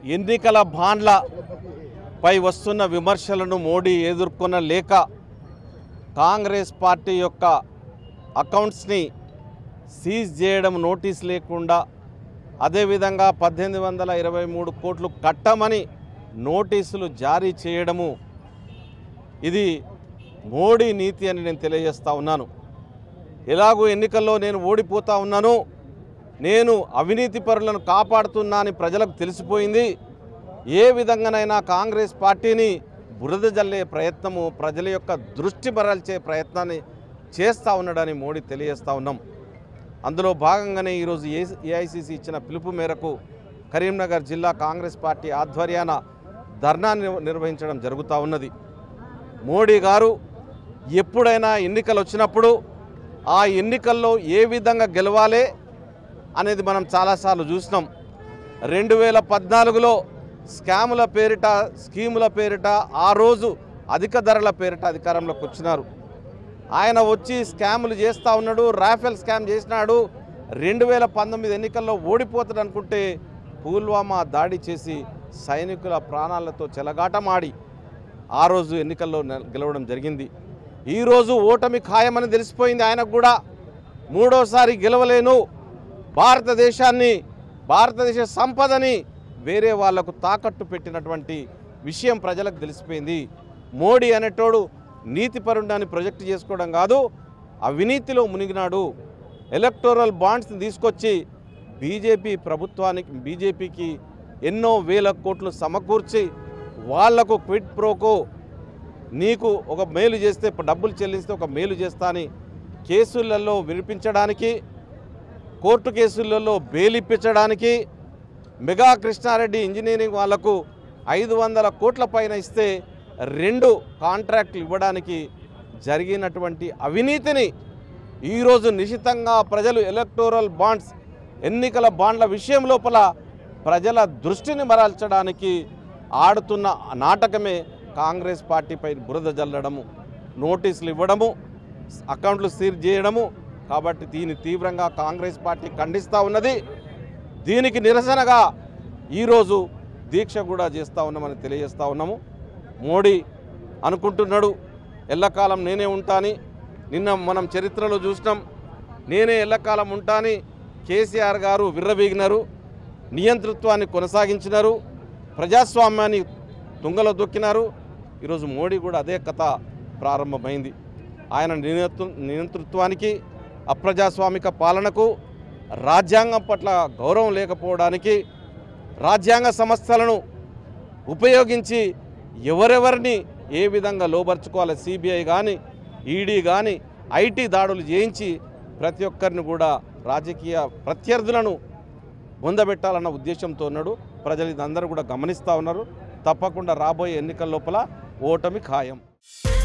ఎన్నికల బాండ్ల పై వస్తున్న విమర్శలను మోడీ ఎదుర్కొన్న లేక కాంగ్రెస్ పార్టీ యొక్క అకౌంట్స్ని సీజ్ చేయడం నోటీస్ లేకుండా అదేవిధంగా పద్దెనిమిది వందల ఇరవై మూడు కోట్లు కట్టమని నోటీసులు జారీ చేయడము ఇది మోడీ నీతి అని నేను తెలియజేస్తా ఉన్నాను ఎలాగూ ఎన్నికల్లో నేను ఓడిపోతా ఉన్నాను నేను అవినీతి పరులను కాపాడుతున్నా అని ప్రజలకు తెలిసిపోయింది ఏ విధంగానైనా కాంగ్రెస్ పార్టీని బురద జల్లే ప్రయత్నము ప్రజల యొక్క దృష్టి మరల్చే ప్రయత్నాన్ని చేస్తూ ఉన్నాడని మోడీ తెలియజేస్తా ఉన్నాం అందులో భాగంగానే ఈరోజు ఏ ఏఐసిసి ఇచ్చిన పిలుపు మేరకు కరీంనగర్ జిల్లా కాంగ్రెస్ పార్టీ ఆధ్వర్యాన ధర్నా నిర్- నిర్వహించడం జరుగుతూ ఉన్నది మోడీ గారు ఎప్పుడైనా ఎన్నికలు వచ్చినప్పుడు ఆ ఎన్నికల్లో ఏ విధంగా గెలవాలి అనేది మనం చాలాసార్లు చూసినాం రెండు వేల పద్నాలుగులో స్కాముల పేరిట స్కీముల పేరిట ఆ రోజు అధిక ధరల పేరిట అధికారంలోకి వచ్చినారు ఆయన వచ్చి స్కాములు చేస్తూ ఉన్నాడు రాఫెల్ స్కామ్ చేసినాడు రెండు వేల పంతొమ్మిది ఎన్నికల్లో ఓడిపోతాడు అనుకుంటే పుల్వామా దాడి చేసి సైనికుల ప్రాణాలతో చెలగాటమాడి ఆ రోజు ఎన్నికల్లో నె- గెలవడం జరిగింది ఈరోజు ఓటమి ఖాయమని తెలిసిపోయింది ఆయనకు కూడా మూడోసారి గెలవలేను భారతదేశాన్ని భారతదేశ సంపదని వేరే వాళ్లకు తాకట్టు పెట్టినటువంటి విషయం ప్రజలకు తెలిసిపోయింది మోడీ అనేటోడు నీతిపరుడాన్ని ప్రొజెక్ట్ చేసుకోవడం కాదు అవినీతిలో మునిగినాడు ఎలక్టోరల్ బాండ్స్ని తీసుకొచ్చి బీజేపీ ప్రభుత్వానికి బీజేపీకి ఎన్నో వేల కోట్లు సమకూర్చి వాళ్లకు క్విట్ ప్రోకో నీకు ఒక మేలు చేస్తే డబ్బులు చెల్లిస్తే ఒక మేలు చేస్తా అని కేసులలో వినిపించడానికి కోర్టు కేసులలో బెయిల్ ఇప్పించడానికి మెగా కృష్ణారెడ్డి ఇంజనీరింగ్ వాళ్లకు ఐదు వందల కోట్ల పైన ఇస్తే రెండు కాంట్రాక్ట్లు ఇవ్వడానికి జరిగినటువంటి అవినీతిని ఈరోజు నిశితంగా ప్రజలు ఎలక్టోరల్ బాండ్స్ ఎన్నికల బాండ్ల విషయం లోపల ప్రజల దృష్టిని మరల్చడానికి ఆడుతున్న నాటకమే కాంగ్రెస్ పార్టీపై బురద జల్లడము నోటీసులు ఇవ్వడము అకౌంట్లు సీజ్ చేయడము కాబట్టి దీన్ని తీవ్రంగా కాంగ్రెస్ పార్టీ ఖండిస్తూ ఉన్నది దీనికి నిరసనగా ఈరోజు దీక్ష కూడా చేస్తూ ఉన్నామని తెలియజేస్తూ ఉన్నాము మోడీ అనుకుంటున్నాడు ఎల్లకాలం నేనే ఉంటాని నిన్న మనం చరిత్రలో చూసినాం నేనే ఎల్లకాలం ఉంటాని కేసీఆర్ గారు విర్రవీగినారు నియంతృత్వాన్ని కొనసాగించినారు ప్రజాస్వామ్యాన్ని తుంగలో దొక్కినారు ఈరోజు మోడీ కూడా అదే కథ ప్రారంభమైంది ఆయన నియంతృ నియంతృత్వానికి అప్రజాస్వామిక పాలనకు రాజ్యాంగం పట్ల గౌరవం లేకపోవడానికి రాజ్యాంగ సంస్థలను ఉపయోగించి ఎవరెవరిని ఏ విధంగా లోబర్చుకోవాలి సిబిఐ కానీ ఈడీ కానీ ఐటీ దాడులు చేయించి ప్రతి ఒక్కరిని కూడా రాజకీయ ప్రత్యర్థులను పొందబెట్టాలన్న ఉద్దేశంతో ఉన్నాడు ప్రజలు ఇదందరూ కూడా గమనిస్తూ ఉన్నారు తప్పకుండా రాబోయే ఎన్నికల లోపల ఓటమి ఖాయం